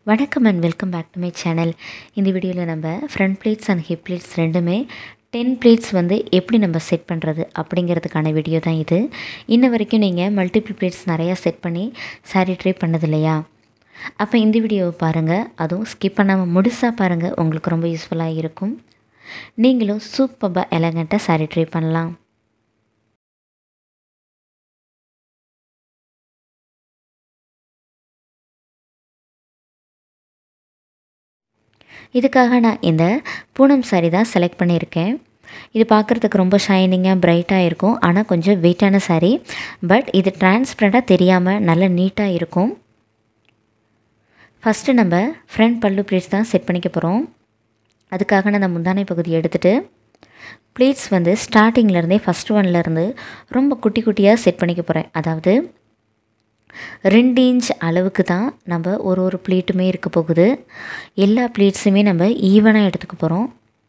வணக்கம் and welcome back to my channel இந்த வீடியோவில் நம்ம front pleats and hip pleats ரெண்டுமே டென் பிளேட்ஸ் வந்து எப்படி நம்ம செட் பண்ணுறது அப்படிங்கிறதுக்கான வீடியோ தான் இது இன்ன வரைக்கும் நீங்கள் மல்டிபிள் பிளேட்ஸ் நிறையா செட் பண்ணி சாரீ ட்ரை பண்ணது இல்லையா அப்போ இந்த வீடியோவை பாருங்கள் அதுவும் ஸ்கிப் பண்ணாமல் முழுசாக பாருங்கள் உங்களுக்கு ரொம்ப யூஸ்ஃபுல்லாக இருக்கும் நீங்களும் சூப்பராக எலகண்ட்டாக சாரீ ட்ரை பண்ணலாம் இதுக்காக நான் இந்த பூனம் சாரீ தான் செலக்ட் பண்ணியிருக்கேன் இது பார்க்குறதுக்கு ரொம்ப ஷைனிங்காக பிரைட்டாக இருக்கும் ஆனால் கொஞ்சம் வெயிட்டான சாரீ பட் இது டிரான்ஸ்பரண்ட்டாக தெரியாமல் நல்ல நீட்டாக இருக்கும் ஃபஸ்ட்டு நம்ம ஃப்ரண்ட் பல்லு ப்ளீட்ஸ் தான் செட் பண்ணிக்க போகிறோம் அதுக்காக நான் அந்த முந்தானை பகுதியை எடுத்துகிட்டு ப்ளீட்ஸ் வந்து ஸ்டார்டிங்லேருந்தே ஃபஸ்ட் ஒன்லேருந்து ரொம்ப குட்டி குட்டியாக செட் பண்ணிக்க போகிறேன் அதாவது ரெண்டு இன்ச் அளவுக்கு தான் நம்ம ஒரு ஒரு ப்ளீட்டுமே இருக்க போகுது எல்லா ப்ளீட்ஸுமே நம்ம ஈவனாக எடுத்துக்க போகிறோம்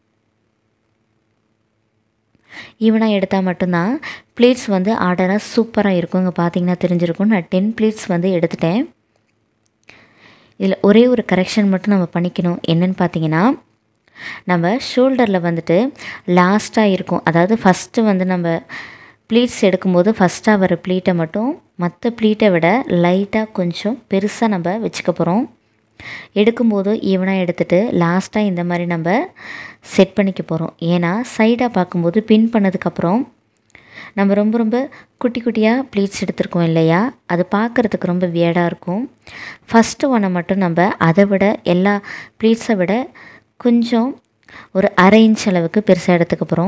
ஈவனாக எடுத்தால் மட்டும்தான் ப்ளீட்ஸ் வந்து ஆர்டராக சூப்பராக இருக்கும் இங்கே பார்த்தீங்கன்னா தெரிஞ்சிருக்கும் நான் டென் ப்ளீட்ஸ் வந்து எடுத்துட்டேன் இதில் ஒரே ஒரு கரெக்ஷன் மட்டும் நம்ம பண்ணிக்கணும் என்னென்னு பார்த்தீங்கன்னா நம்ம ஷோல்டரில் வந்துட்டு லாஸ்ட்டாக இருக்கும் அதாவது ஃபஸ்ட்டு வந்து நம்ம ப்ளீட்ஸ் எடுக்கும்போது ஃபஸ்ட்டாக வர ப்ளீட்டை மட்டும் மற்ற ப்ளீட்டை விட லைட்டாக கொஞ்சம் பெருசாக நம்ம வச்சுக்க போகிறோம் எடுக்கும்போது ஈவனாக எடுத்துகிட்டு லாஸ்ட்டாக இந்த மாதிரி நம்ம செட் பண்ணிக்க போகிறோம் ஏன்னா சைடாக பார்க்கும்போது பின் பண்ணதுக்கப்புறம் நம்ம ரொம்ப ரொம்ப குட்டி குட்டியாக ப்ளீட்ஸ் எடுத்திருக்கோம் இல்லையா அது பார்க்குறதுக்கு ரொம்ப வியடாக இருக்கும் ஃபஸ்ட்டு ஒன்றை மட்டும் நம்ம அதை விட எல்லா ப்ளீட்ஸை விட கொஞ்சம் ஒரு அரை இன்ச் அளவுக்கு பெருசாக எடுத்துக்க போகிறோம்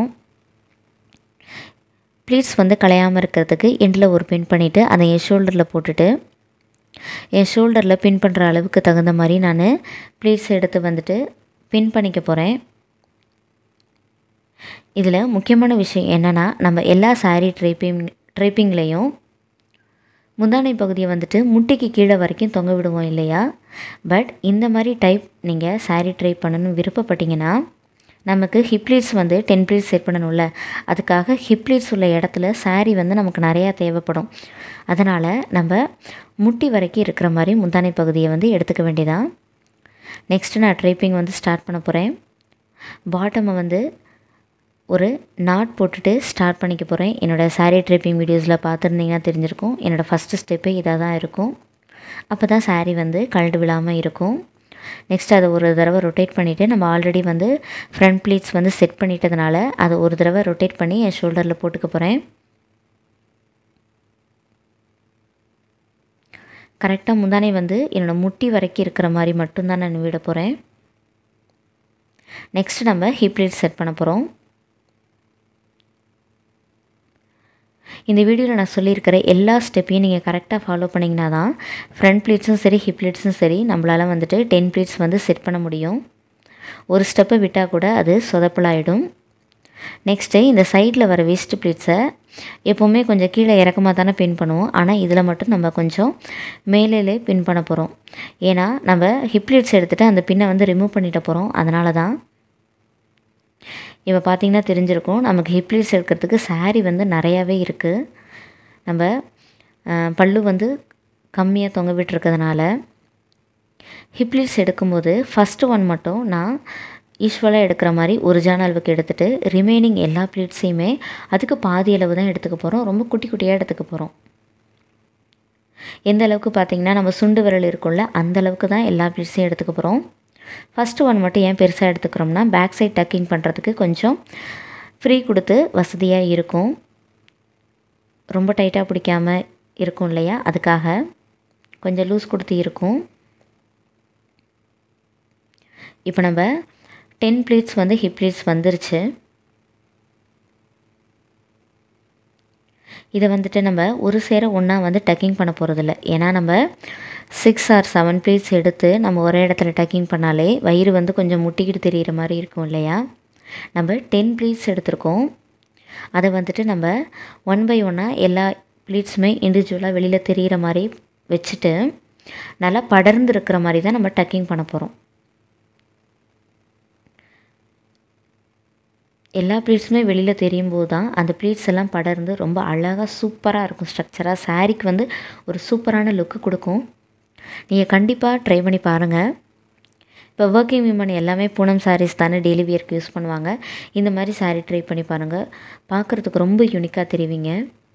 ப்ளீட்ஸ் வந்து கலையாமல் இருக்கிறதுக்கு எண்டில் ஒரு பின் பண்ணிவிட்டு அதை என் ஷோல்டரில் போட்டுட்டு என் ஷோல்டரில் பின் பண்ணுற அளவுக்கு தகுந்த மாதிரி நான் ப்ளீட்ஸ் எடுத்து வந்துட்டு பின் பண்ணிக்க போகிறேன் இதில் முக்கியமான விஷயம் என்னென்னா நம்ம எல்லா சாரீ ட்ரைப்பிங் ட்ரைப்பிங்லேயும் முந்தானை பகுதியை வந்துட்டு முட்டிக்கு கீழே வரைக்கும் தொங்க விடுவோம் இல்லையா பட் இந்த மாதிரி டைப் நீங்கள் சாரீ ட்ரை பண்ணணும்னு விருப்பப்பட்டீங்கன்னா நமக்கு ஹிப்ளீட்ஸ் வந்து டென் ப்ளீட்ஸ் செட் பண்ணணும்ல அதுக்காக ஹிப்ளீட்ஸ் உள்ள இடத்துல சாரீ வந்து நமக்கு நிறையா தேவைப்படும் அதனால் நம்ம முட்டி வரைக்கும் இருக்கிற மாதிரி முந்தானை பகுதியை வந்து எடுத்துக்க வேண்டியதான் நெக்ஸ்ட்டு நான் ட்ரைப்பிங் வந்து ஸ்டார்ட் பண்ண போகிறேன் பாட்டமை வந்து ஒரு நாட் போட்டுட்டு ஸ்டார்ட் பண்ணிக்க போகிறேன் என்னோடய சாரீ ட்ரைப்பிங் வீடியோஸில் பார்த்துருந்தீங்கன்னா தெரிஞ்சிருக்கும் என்னோடய ஃபஸ்ட்டு ஸ்டெப்பே இதாக தான் இருக்கும் அப்போ தான் சாரீ வந்து கழண்டு விழாமல் இருக்கும் நெக்ஸ்ட் அதை ஒரு தடவை ரொட்டேட் பண்ணிவிட்டு நம்ம ஆல்ரெடி வந்து ஃப்ரண்ட் ப்ளீட்ஸ் வந்து செட் பண்ணிட்டதுனால அதை ஒரு தடவை ரொட்டேட் பண்ணி என் ஷோல்டரில் போட்டுக்க போகிறேன் கரெக்டாக முந்தானை வந்து என்னோடய முட்டி வரைக்கும் இருக்கிற மாதிரி மட்டும்தான் நான் விட போகிறேன் நெக்ஸ்ட் நம்ம ஹிப் ப்ளீட்ஸ் செட் பண்ண போகிறோம் இந்த வீடியோவில் நான் சொல்லியிருக்கிற எல்லா ஸ்டெப்பையும் நீங்கள் கரெக்டாக ஃபாலோ பண்ணிங்கன்னா தான் ஃப்ரண்ட் ப்ளீட்ஸும் சரி ஹிப் ப்ளீட்ஸும் சரி நம்மளால் வந்துட்டு டென் ப்ளீட்ஸ் வந்து செட் பண்ண முடியும் ஒரு ஸ்டெப்பை விட்டால் கூட அது சொதப்பலாயிடும் நெக்ஸ்ட்டு இந்த சைடில் வர வேஸ்ட் ப்ளீட்ஸை எப்போவுமே கொஞ்சம் கீழே இறக்கமாக தானே பின் பண்ணுவோம் ஆனால் இதில் மட்டும் நம்ம கொஞ்சம் மேலே பின் பண்ண போகிறோம் ஏன்னா நம்ம ஹிப் ப்ளீட்ஸ் எடுத்துகிட்டு அந்த பின்னை வந்து ரிமூவ் பண்ணிட்ட போகிறோம் அதனால தான் இப்போ பார்த்திங்கன்னா தெரிஞ்சிருக்கும் நமக்கு ஹிப்ளீட்ஸ் எடுக்கிறதுக்கு சாரீ வந்து நிறையாவே இருக்குது நம்ம பல்லு வந்து கம்மியாக தொங்க விட்டுருக்கிறதுனால ஹிப்ளீட்ஸ் எடுக்கும்போது ஃபஸ்ட்டு ஒன் மட்டும் நான் யூஸ்வலாக எடுக்கிற மாதிரி ஒரு ஜான அளவுக்கு எடுத்துகிட்டு ரிமைனிங் எல்லா ப்ளீட்ஸையுமே அதுக்கு பாதி அளவு தான் எடுத்துக்க போகிறோம் ரொம்ப குட்டி குட்டியாக எடுத்துக்க போகிறோம் எந்த அளவுக்கு பார்த்திங்கன்னா நம்ம சுண்டு விரல் இருக்கும்ல அந்த அளவுக்கு தான் எல்லா ப்ளீட்ஸையும் எடுத்துக்க போகிறோம் ஃபஸ்ட்டு ஒன் மட்டும் ஏன் பெருசாக எடுத்துக்கிறோம்னா பேக் சைட் டக்கிங் பண்ணுறதுக்கு கொஞ்சம் ஃப்ரீ கொடுத்து வசதியாக இருக்கும் ரொம்ப டைட்டாக பிடிக்காமல் இருக்கும் இல்லையா அதுக்காக கொஞ்சம் லூஸ் கொடுத்து இருக்கும் இப்போ நம்ம டென் ப்ளீட்ஸ் வந்து ஹிப் ப்ளீட்ஸ் வந்துருச்சு இதை வந்துட்டு நம்ம ஒரு சேர ஒன்றா வந்து டக்கிங் பண்ண போகிறதில்ல ஏன்னா நம்ம சிக்ஸ் ஆர் செவன் ப்ளீட்ஸ் எடுத்து நம்ம ஒரே இடத்துல டக்கிங் பண்ணாலே வயிறு வந்து கொஞ்சம் முட்டிக்கிட்டு தெரிகிற மாதிரி இருக்கும் இல்லையா நம்ம டென் ப்ளீட்ஸ் எடுத்திருக்கோம் அதை வந்துட்டு நம்ம ஒன் பை ஒன்னாக எல்லா ப்ளீட்ஸுமே இண்டிவிஜுவலாக வெளியில் தெரிகிற மாதிரி வச்சுட்டு நல்லா படர்ந்து இருக்கிற மாதிரி தான் நம்ம டக்கிங் பண்ண போகிறோம் எல்லா ப்ளீட்ஸுமே வெளியில் தெரியும் போது தான் அந்த ப்ளீட்ஸ் எல்லாம் படர்ந்து ரொம்ப அழகாக சூப்பராக இருக்கும் ஸ்ட்ரக்சராக சாரீக்கு வந்து ஒரு சூப்பரான லுக்கு கொடுக்கும் நீங்கள் கண்டிப்பாக ட்ரை பண்ணி பாருங்கள் இப்போ ஒர்க்கிங் விமன் எல்லாமே பூனம் சாரீஸ் தானே டெய்லி வியர்க்கு யூஸ் பண்ணுவாங்க இந்த மாதிரி சாரீ ட்ரை பண்ணி பாருங்கள் பார்க்குறதுக்கு ரொம்ப யூனிக்காக தெரிவிங்க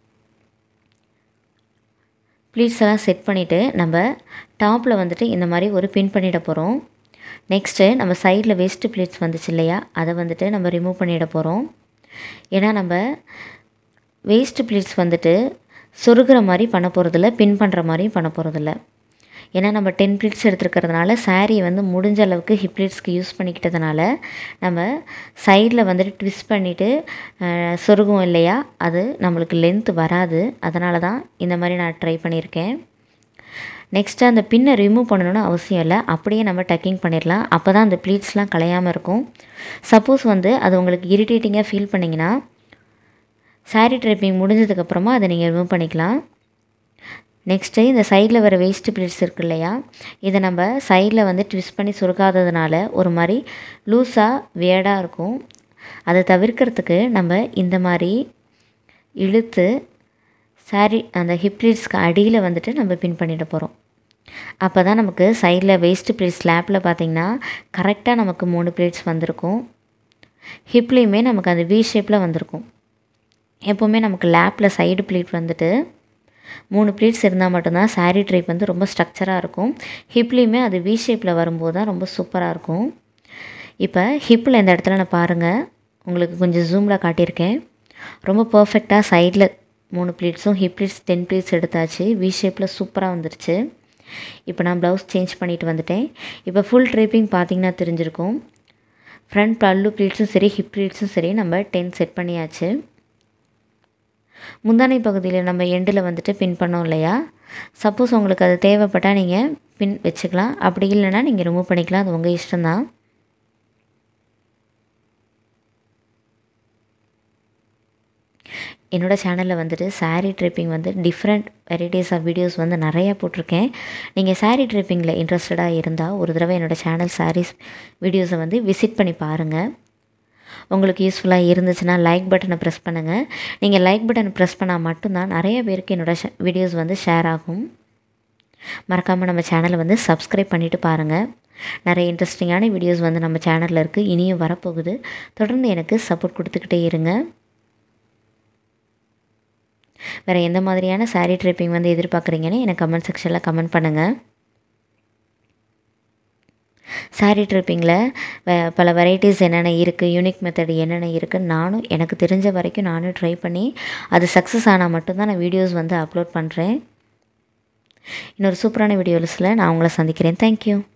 ப்ளீட்ஸ் எல்லாம் செட் பண்ணிவிட்டு நம்ம டாப்பில் வந்துட்டு இந்த மாதிரி ஒரு பின் பண்ணிட போகிறோம் நெக்ஸ்ட்டு நம்ம சைடில் வேஸ்ட்டு ப்ளீட்ஸ் வந்துச்சு இல்லையா அதை வந்துட்டு நம்ம ரிமூவ் பண்ணிட போகிறோம் ஏன்னா நம்ம வேஸ்ட்டு ப்ளீட்ஸ் வந்துட்டு சொருகிற மாதிரி பண்ண போகிறதில்ல பின் பண்ணுற மாதிரியும் பண்ண போகிறதில்ல ஏன்னா நம்ம டென் ப்ளீட்ஸ் எடுத்துருக்கிறதுனால சாரியை வந்து முடிஞ்ச அளவுக்கு ஹிப் ப்ளீட்ஸ்க்கு யூஸ் பண்ணிக்கிட்டதுனால நம்ம சைடில் வந்துட்டு ட்விஸ்ட் பண்ணிவிட்டு சொருகுவோம் இல்லையா அது நம்மளுக்கு லென்த் வராது அதனால தான் இந்த மாதிரி நான் ட்ரை பண்ணியிருக்கேன் நெக்ஸ்ட்டு அந்த பின்னை ரிமூவ் பண்ணணும்னு அவசியம் இல்லை அப்படியே நம்ம டக்கிங் பண்ணிடலாம் அப்போ தான் அந்த ப்ளீட்ஸ்லாம் கலையாமல் இருக்கும் சப்போஸ் வந்து அது உங்களுக்கு இரிட்டேட்டிங்காக ஃபீல் பண்ணிங்கன்னா சாரீ ட்ரைப்பிங் முடிஞ்சதுக்கப்புறமா அதை நீங்கள் ரிமூவ் பண்ணிக்கலாம் நெக்ஸ்ட்டு இந்த சைடில் வர வேஸ்ட் ப்ளீட்ஸ் இருக்கு இல்லையா இதை நம்ம சைடில் வந்து ட்விஸ்ட் பண்ணி சுருக்காததுனால ஒரு மாதிரி லூஸாக வேடாக இருக்கும் அதை தவிர்க்கிறதுக்கு நம்ம இந்த மாதிரி இழுத்து சாரி அந்த ஹிப் ப்ளீட்ஸ்க்கு அடியில் வந்துட்டு நம்ம பின் பண்ணிட போகிறோம் அப்போ தான் நமக்கு சைடில் வேஸ்ட்டு ப்ளீட்ஸ் ஸ்லாப்பில் பார்த்திங்கன்னா கரெக்டாக நமக்கு மூணு ப்ளீட்ஸ் வந்திருக்கும் ஹிப்லேயுமே நமக்கு அந்த வி ஷேப்பில் வந்திருக்கும் எப்போவுமே நமக்கு லேப்பில் சைடு ப்ளீட் வந்துட்டு மூணு ப்ளீட்ஸ் இருந்தால் மட்டும்தான் சாரீ ட்ரைப் வந்து ரொம்ப ஸ்ட்ரக்சராக இருக்கும் ஹிப்லேயுமே அது வி ஷேப்பில் வரும்போது தான் ரொம்ப சூப்பராக இருக்கும் இப்போ ஹிப்பில் இந்த இடத்துல நான் பாருங்கள் உங்களுக்கு கொஞ்சம் ஜூமில் காட்டியிருக்கேன் ரொம்ப பர்ஃபெக்டாக சைடில் மூணு ப்ளீட்ஸும் ஹிப் ப்ளீட்ஸ் டென் ப்ளீட்ஸ் எடுத்தாச்சு வி ஷேப்பில் சூப்பராக வந்துருச்சு இப்போ நான் ப்ளவுஸ் சேஞ்ச் பண்ணிட்டு வந்துட்டேன் இப்போ ஃபுல் ட்ரைப்பிங் பார்த்திங்கன்னா தெரிஞ்சிருக்கும் ஃப்ரண்ட் பல்லு ப்ளீட்ஸும் சரி ஹிப் ப்ளீட்ஸும் சரி நம்ம டென் செட் பண்ணியாச்சு முந்தானை பகுதியில் நம்ம எண்டில் வந்துட்டு பின் பண்ணோம் இல்லையா சப்போஸ் உங்களுக்கு அது தேவைப்பட்டால் நீங்கள் பின் வச்சுக்கலாம் அப்படி இல்லைன்னா நீங்கள் ரிமூவ் பண்ணிக்கலாம் அது உங்கள் இஷ்டம்தான் என்னோடய சேனலில் வந்துட்டு சாரீ ட்ரிப்பிங் வந்து டிஃப்ரெண்ட் வெரைட்டிஸ் ஆஃப் வீடியோஸ் வந்து நிறையா போட்டிருக்கேன் நீங்கள் சாரீ ட்ரிப்பிங்கில் இன்ட்ரெஸ்டடாக இருந்தால் ஒரு தடவை என்னோடய சேனல் சாரீஸ் வீடியோஸை வந்து விசிட் பண்ணி பாருங்கள் உங்களுக்கு யூஸ்ஃபுல்லாக இருந்துச்சுன்னா லைக் பட்டனை ப்ரெஸ் பண்ணுங்கள் நீங்கள் லைக் பட்டனை ப்ரெஸ் பண்ணால் மட்டும்தான் நிறைய பேருக்கு என்னோடய வீடியோஸ் வந்து ஷேர் ஆகும் மறக்காமல் நம்ம சேனலை வந்து சப்ஸ்கிரைப் பண்ணிவிட்டு பாருங்கள் நிறைய இன்ட்ரெஸ்டிங்கான வீடியோஸ் வந்து நம்ம சேனலில் இருக்குது இனியும் வரப்போகுது தொடர்ந்து எனக்கு சப்போர்ட் கொடுத்துக்கிட்டே இருங்க வேறு எந்த மாதிரியான சாரீ ட்ரிப்பிங் வந்து எதிர்பார்க்குறீங்கன்னு எனக்கு கமெண்ட் செக்ஷனில் கமெண்ட் பண்ணுங்கள் சாரீ ட்ரிப்பிங்கில் வே பல வெரைட்டிஸ் என்னென்ன இருக்குது யூனிக் மெத்தட் என்னென்ன இருக்குன்னு நானும் எனக்கு தெரிஞ்ச வரைக்கும் நானும் ட்ரை பண்ணி அது சக்ஸஸ் ஆனால் மட்டும்தான் நான் வீடியோஸ் வந்து அப்லோட் பண்ணுறேன் இன்னொரு சூப்பரான வீடியோஸில் நான் உங்களை சந்திக்கிறேன் தேங்க்யூ